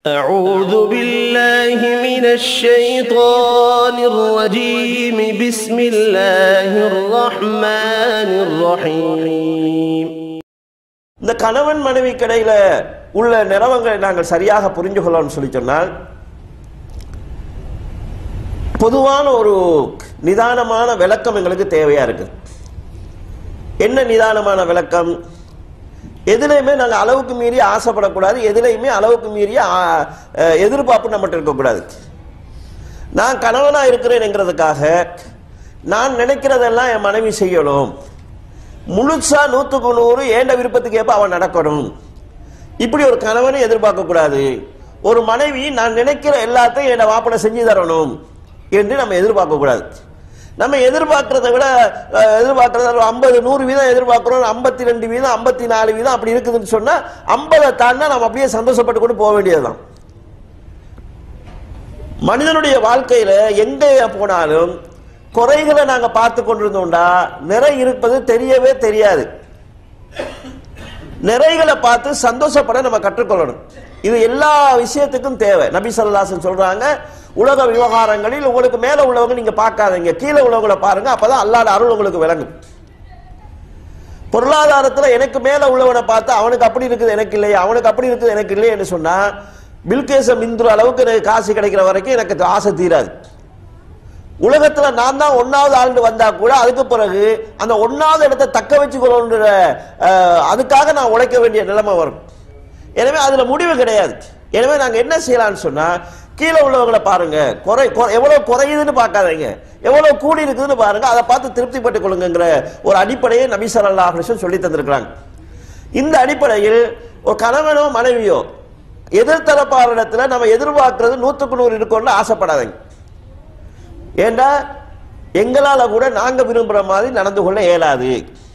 أعوذ بالله من الشيطان الرجيم بسم الله الرحمن الرحيم இந்த கணவன் மனைவி கிடையில உள்ள நிறவங்களை நாங்கள் சரியாக புரிஞ்சு கொள்ளணும்னு சொல்லி சொன்னால் பொதுவான ஒரு நிதானமான விளக்கம் எங்களுக்கு தேவையா இருக்குது என்ன நிதானமான விளக்கம் எதுலையுமே நாங்கள் அளவுக்கு மீறி ஆசைப்படக்கூடாது எதுலையுமே அளவுக்கு மீறிய ஆ, அஹ், எதிர்பார்ப்பு நம்மகிட்ட இருக்கக்கூடாது நான் கணவனா இருக்கிறேன்ங்கிறதுக்காக நான் நினைக்கிறதெல்லாம் என் மனைவி செய்யணும் முழுசா நூற்றுக்கு நூறு ஏண்ட விருப்பத்துக்கு ஏற்ப அவன் நடக்கணும் இப்படி ஒரு கணவனை எதிர்பார்க்க கூடாது ஒரு மனைவி நான் நினைக்கிற எல்லாத்தையும் என் மாப்பிள்ளை செஞ்சு தரணும் என்று நம்ம எதிர்பார்க்க கூடாது நம்ம எதிர்பார்க்கறதை விட அஹ், எதிர்பார்க்கறத ஒரு ஐம்பது நூறு வீதம் எதிர்பார்க்கிறோம் ஐம்பத்தி ரெண்டு வீதம் ஐம்பத்தி நாலு வீதம் அப்படி இருக்குதுன்னு சொன்னா ஐம்பதை தாண்டா நம்ம அப்படியே சந்தோஷப்பட்டு கொண்டு போக வேண்டியதுதான் மனிதனுடைய வாழ்க்கையில எங்க போனாலும் குறைகளை நாங்க பார்த்து கொண்டிருந்தோம்டா நிறை இருப்பது தெரியவே தெரியாது நிறைகளை பார்த்து சந்தோஷப்பட நம்ம கற்றுக்கொள்ளணும் இது எல்லா விஷயத்துக்கும் தேவை நபி ஸல்லல்லாஹு சொல்றாங்க உலக விவகாரங்களில் உங்களுக்கு மேல உள்ளவங்க நீங்க பார்க்காதீங்க கீழே உள்ளவங்களை பாருங்க அப்பதான் அல்லாஹ்ட அருள் உங்களுக்கு விளங்கும் பொருளாதாரத்துல எனக்கு மேல உள்ளவனை பார்த்து அவனுக்கு அப்படி இருக்குது எனக்கு இல்லையா அவனுக்கு அப்படி இருக்குது எனக்கு இல்லையேன்னு சொன்னா பில்கேச மிந்துற அளவுக்கு எனக்கு காசு கிடைக்கிற வரைக்கும் எனக்கு ஆசை தீராது உலகத்துல நான் தான் ஒன்னாவது ஆண்டு வந்தா கூட அதுக்கு பிறகு அந்த ஒன்னாவது இடத்தை தக்க வச்சுக்கணுன்ற அஹ், அதுக்காக நான் உழைக்க வேண்டிய நிலைமை வரும் எனவே அதுல முடிவு கிடையாது எனவே நாங்க என்ன செய்யலாம்னு சொன்னா கீழே உள்ளவங்களை பாருங்க குறை குறை- எவ்வளவு குறையுதுன்னு பார்க்காதீங்க எவ்வளவு கூடி இருக்குதுன்னு பாருங்க அதை பார்த்து திருப்திப்பட்டுக் கொள்ளுங்கிற ஒரு அடிப்படையை நபி ஸல்லல்லாஹு அலைஹி வஸல்லம் சொல்லி தந்திருக்கிறாங்க இந்த அடிப்படையில் ஒரு கணவனோ மனைவியோ எதிர்த்தரப்பாரிடத்துல நம்ம எதிர்பார்க்கிறது நூற்றுக்கு நூறு இருக்கும்னு ஆசைப்படாதீங்க ஏண்டா எங்களால கூட நாங்க விரும்புற மாதிரி நடந்து கொள்ள இயலாது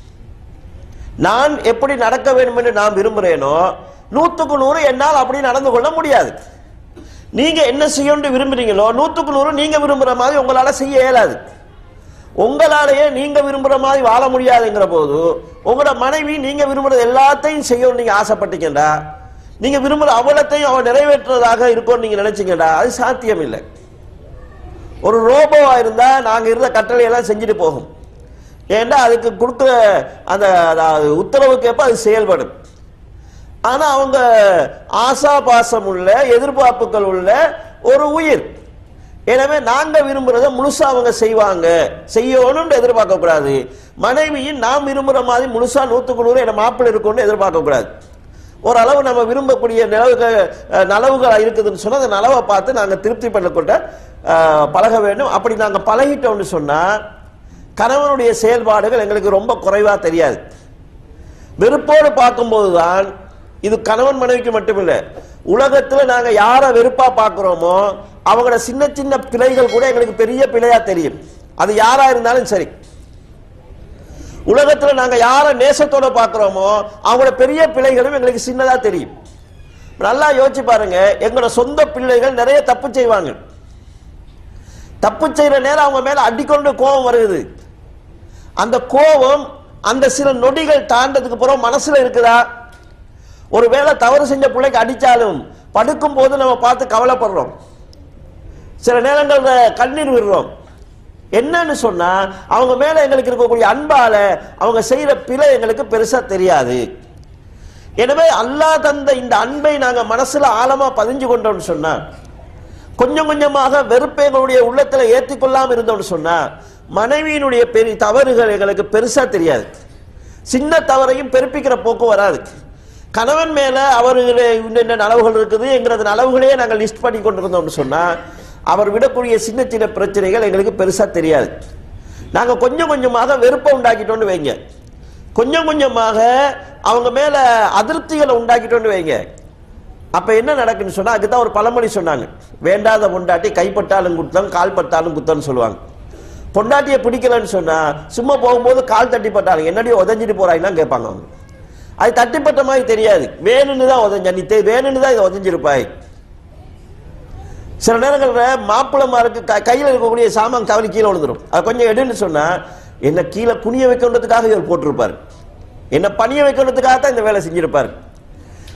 நான் எப்படி நடக்க வேண்டும் என்று நான் விரும்புறேனோ நூத்துக்கு நூறு என்னால் அப்படி நடந்து கொள்ள முடியாது நீங்க என்ன செய்யணும்னு விரும்புறீங்களோ நூத்துக்கு நூறு நீங்க விரும்புற மாதிரி உங்களால செய்ய இயலாது உங்களாலேயே நீங்க விரும்புற மாதிரி வாழ முடியாதுங்கிற போது உங்களோட மனைவி நீங்க விரும்புறது எல்லாத்தையும் செய்யணும் நீங்க ஆசைப்பட்டீங்கடா நீங்க விரும்புற அவலத்தையும் அவன் நிறைவேற்றுறதாக இருக்கும்னு நீங்க நினைச்சீங்கடா அது சாத்தியம் இல்லை ஒரு ரோபோவா இருந்தா நாங்க இருந்த கட்டளை எல்லாம் செஞ்சுட்டு போகும் ஏன்னா அதுக்கு கொடுக்குற அந்த அதாவது உத்தரவுக்கு ஏற்ப அது செயல்படும் ஆனா அவங்க ஆசா பாசம் உள்ள எதிர்பார்ப்புகள் உள்ள ஒரு உயிர் எனவே நாங்க விரும்புறத முழுசா அவங்க செய்வாங்க செய்யணும்னு எதிர்பார்க்க கூடாது மனைவியின் நாம் விரும்புற மாதிரி முழுசா நூத்துக்கு நூறு என்ன மாப்பிள்ளை இருக்கும்னு எதிர்பார்க்க கூடாது ஓரளவு நம்ம விரும்பக்கூடிய நிலவுகள் அஹ், நலவுகள் இருக்குதுன்னு சொன்னா அந்த நலவை பார்த்து நாங்க திருப்தி பண்ணக்கூட அஹ், பழக வேண்டும் அப்படி நாங்க பழகிட்டோம்னு சொன்னா கணவனுடைய செயல்பாடுகள் எங்களுக்கு ரொம்ப குறைவா தெரியாது வெறுப்போடு பார்க்கும்போது தான் இது கணவன் மனைவிக்கு மட்டுமில்லை உலகத்துல நாங்க யாரை வெறுப்பா பார்க்கிறோமோ அவங்களோட சின்ன சின்ன பிழைகள் கூட எங்களுக்கு பெரிய பிழையா தெரியும் அது யாரா இருந்தாலும் சரி உலகத்துல நாங்க யாரை நேசத்தோட பார்க்கிறோமோ அவங்களோட பெரிய பிழைகளும் எங்களுக்கு சின்னதா தெரியும் நல்லா யோசிச்சு பாருங்க எங்களோட சொந்த பிள்ளைகள் நிறைய தப்பு செய்வாங்க தப்பு செய்யற நேரம் அவங்க மேல அடிக்கொண்டு கோபம் வருது அந்த கோபம் அந்த சில நொடிகள் தாண்டதுக்கு பிறகு மனசுல இருக்குதா ஒருவேளை தவறு செஞ்ச பிள்ளைக்கு அடிச்சாலும் படுக்கும் போது நம்ம பார்த்து கவலைப்படுறோம் சில நேரங்கள்ல கண்ணீர் விடுறோம் என்னன்னு சொன்னா அவங்க மேல எங்களுக்கு இருக்கக்கூடிய அன்பால அவங்க செய்யற பிழை எங்களுக்கு பெருசா தெரியாது எனவே அல்லாஹ் தந்த இந்த அன்பை நாங்க மனசுல ஆழமா பதிஞ்சு கொண்டோம்னு சொன்னா கொஞ்சம் கொஞ்சமாக வெறுப்பை எங்களுடைய உள்ளத்துல ஏற்றிக்கொள்ளாம இருந்தோம்னு சொன்னா மனைவியினுடைய பெரிய தவறுகள் எங்களுக்கு பெருசா தெரியாது சின்ன தவறையும் பெருப்பிக்கிற போக்கு வராது கணவன் மேல அவர்களே இன்னென்ன நலவுகள் இருக்குது என்கிறது நலவுகளையே நாங்கள் லிஸ்ட் பண்ணி கொண்டிருந்தோம்னு சொன்னா அவர் விடக்கூடிய சின்ன சின்ன பிரச்சனைகள் எங்களுக்கு பெருசா தெரியாது நாங்க கொஞ்சம் கொஞ்சமாக வெறுப்பை உண்டாக்கிட்டோம்னு வைங்க கொஞ்சம் கொஞ்சமாக அவங்க மேல அதிருப்திகளை உண்டாக்கிட்டோம்னு வைங்க அப்ப என்ன நடக்குன்னு சொன்னா அதுதான் ஒரு பழமொழி சொன்னாங்க வேண்டாத பொண்டாட்டி கைப்பட்டாலும் குத்தம் கால் பட்டாலும் குத்தம்னு சொல்லுவாங்க பொண்டாட்டியை பிடிக்கலன்னு சொன்னா சும்மா போகும்போது கால் தட்டி பட்டாலும் என்னடி உதஞ்சிட்டு போறாங்கன்னு கேட்பாங்க அவங்க அது தட்டிப்பட்ட மாதிரி தெரியாது வேணும்னு தான் உதஞ்ச நீ தெ- வேணும்னு தான் இதை உதஞ்சிருப்பாய் சில நேரங்களில் மாப்பிளமாருக்கு க- கையில் இருக்கக்கூடிய சாமான் தவறி கீழே விழுந்துரும் அது கொஞ்சம் எடுன்னு சொன்னா என்ன கீழே குனிய வைக்கணுன்றதுக்காக இவர் போட்டிருப்பார் என்ன பணிய வைக்கணுன்றதுக்காக தான் இந்த வேலை செஞ்சிருப்பார்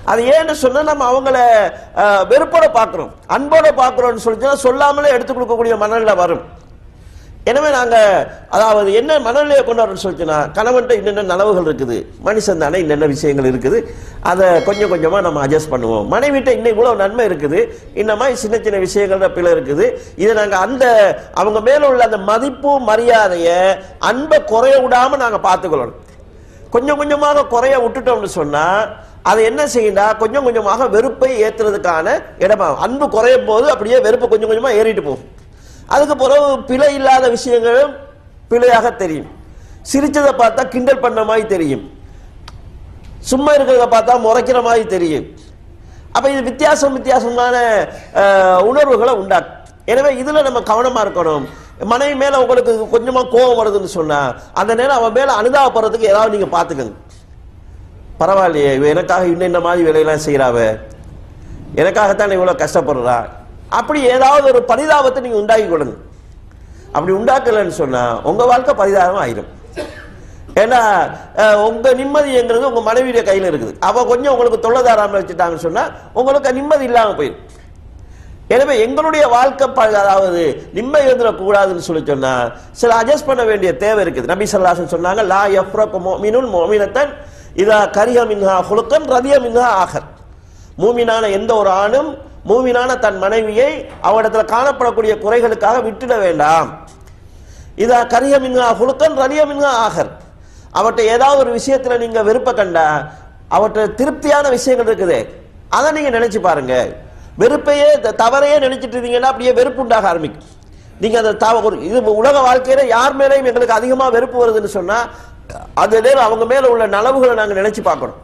அது ஏன்னு சொன்னா நம்ம அவங்கள அஹ், வெறுப்போட பார்க்கிறோம் அன்போட பார்க்கிறோம்னு சொல்லிச்சுன்னா சொல்லாமலே எடுத்து கொடுக்கக்கூடிய மனநிலை வரும் எனவே நாங்க அதாவது என்ன மனநிலையை கொண்டு வரணும்னு சொல்லிச்சுன்னா கணவன்கிட்ட இன்னென்ன நனவுகள் இருக்குது மனுஷன் தானே இன்னென்ன விஷயங்கள் இருக்குது அதை கொஞ்சம் கொஞ்சமா நம்ம அட்ஜஸ்ட் பண்ணுவோம் மனைவிட்ட இன்னும் இவ்வளவு நன்மை இருக்குது இந்த மாதிரி சின்ன சின்ன விஷயங்கள்ல பிழை இருக்குது இதை நாங்க அந்த அவங்க மேல உள்ள அந்த மதிப்பு மரியாதையை அன்பை குறைய விடாம நாங்க பார்த்துக்கொள்ளணும் கொஞ்சம் கொஞ்சமாக குறைய விட்டுட்டோம்னு சொன்னா அதை என்ன செய்யுண்டா கொஞ்சம் கொஞ்சமாக வெறுப்பை ஏத்துறதுக்கான இடமாகும் அன்பு குறையும் போது அப்படியே வெறுப்பு கொஞ்சம் கொஞ்சமா ஏறிட்டு போகும் அதுக்கு பிறகு பிழை இல்லாத விஷயங்களும் பிழையாக தெரியும் சிரிச்சதை பார்த்தா கிண்டல் பண்ண மாதிரி தெரியும் சும்மா இருக்கிறத பார்த்தா முறைக்கிற மாதிரி தெரியும் அப்ப இது வித்தியாசம் வித்தியாசமான அஹ், உணர்வுகளை உண்டாக்கும் எனவே இதுல நம்ம கவனமா இருக்கணும் மனைவி மேல உங்களுக்கு கொஞ்சமா கோபம் வருதுன்னு சொன்னா அந்த நேரம் அவன் மேல அனுதாபப்படுறதுக்கு ஏதாவது நீங்க பாத்துக்கங்க பரவாயில்லையே இவ எனக்காக இன்னும் இந்த மாதிரி வேலையெல்லாம் செய்யறாவ எனக்காகத்தான் இவ்வளவு கஷ்டப்படுறா அப்படி ஏதாவது ஒரு பரிதாபத்தை நீங்க உண்டாக்கி கொடுங்க அப்படி உண்டாக்கலைன்னு சொன்னா உங்க வாழ்க்கை பரிதாபம் ஆயிரும் ஏன்னா அஹ், உங்க நிம்மதிங்கிறது உங்க மனைவியுடைய கையில இருக்குது அவ கொஞ்சம் உங்களுக்கு தொல்லை தாராம வச்சுட்டாங்கன்னு சொன்னா உங்களுக்கு நிம்மதி இல்லாம போயிடும் எனவே எங்களுடைய வாழ்க்கை ப- அதாவது நிம்மதி இருந்துடக்கூடாதுன்னு சொல்லி சொன்னா சில அட்ஜஸ்ட் பண்ண வேண்டிய தேவை இருக்குது நபி ஸல்லல்லாஹு சொன்னாங்க லா யஃப்ரகு முஃமினுன் முஃமினத்தன் இதா கரிஹ மின்ஹா ஹுலுக்கன் ரதிய மின்ஹா ஆகர் மூமினான எந்த ஒரு ஆணும் மூமினான தன் மனைவியை அவரிடத்துல காணப்படக்கூடிய குறைகளுக்காக விட்டுட வேண்டாம் இதா கரிய மின்ஹா ஹுலுக்கன் ரலிய மின்ஹா ஆகர் அவர்கிட்ட ஏதாவது ஒரு விஷயத்துல நீங்க விருப்ப கண்டா அவர்கிட்ட திருப்தியான விஷயங்கள் இருக்குது அதை நீங்க நினைச்சு பாருங்க வெறுப்பையே த- தவறையே நினைச்சிட்டு இருந்தீங்கன்னா அப்படியே வெறுப்பு உண்டாக ஆரம்பிக்கும் நீங்க அந்த தவ ஒரு இது உலக வாழ்க்கையில யார் மேலேயும் எங்களுக்கு அதிகமா வெறுப்பு வருதுன்னு சொன்னா அது நேரம் அவங்க மேல உள்ள நலவுகளை நாங்க நினைச்சு பார்க்கணும்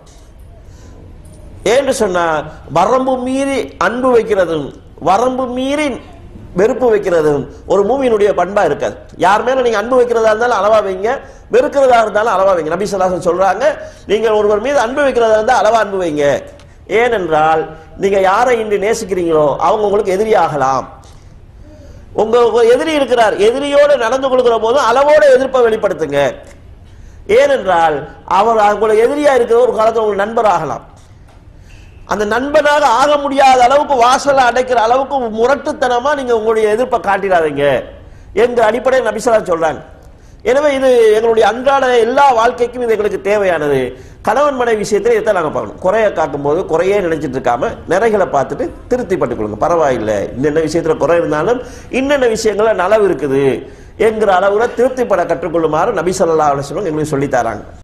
ஏன்னு சொன்னா வரம்பு மீறி அன்பு வைக்கிறதும் வரம்பு மீறி வெறுப்பு வைக்கிறதும் ஒரு மூவியினுடைய பண்பா இருக்காது யார் மேல நீங்க அன்பு வைக்கிறதா இருந்தாலும் அளவா வைங்க வெறுக்கிறதா இருந்தாலும் அளவா வைங்க நபி ஸல்லல்லாஹு சொல்றாங்க நீங்க ஒருவர் மீது அன்பு வைக்கிறதா இருந்தா அளவா அன்பு வைங்க ஏனென்றால் நீங்க யாரை இன்று நேசிக்கிறீங்களோ அவங்க உங்களுக்கு எதிரியாகலாம் உங்க உங்க எதிரி இருக்கிறார் எதிரியோட நடந்து கொள்கிற போது அளவோட எதிர்ப்பை வெளிப்படுத்துங்க ஏனென்றால் அவர் உங்களுக்கு எதிரியா இருக்கிற ஒரு காலத்தில் உங்களுக்கு நண்பர் ஆகலாம் அந்த நண்பனாக ஆக முடியாத அளவுக்கு வாசலை அடைக்கிற அளவுக்கு முரட்டுத்தனமா நீங்க உங்களுடைய எதிர்ப்பை காட்டிடாதீங்க எங்க அடிப்படையில் நபிசலா சொல்றாங்க எனவே இது எங்களுடைய அன்றாட எல்லா வாழ்க்கைக்கும் இது எங்களுக்கு தேவையானது கணவன் மனைவி விஷயத்துல இதை நாங்க பார்க்கணும் குறைய காக்கும் போது குறையே நினைச்சிட்டு இருக்காம நிறைகளை பார்த்துட்டு திருப்தி பட்டுக்கொள்ளுங்க பரவாயில்லை இன்னென்ன விஷயத்துல குறை இருந்தாலும் இன்னென்ன விஷயங்கள நலவு இருக்குது என்கிற அளவுல திருப்திப்பட கற்றுக்கொள்ளுமாறு நபி ஸல்லல்லாஹு அலைஹி வஸல்லம் எங்களுக்கு சொல்லித் தராங்க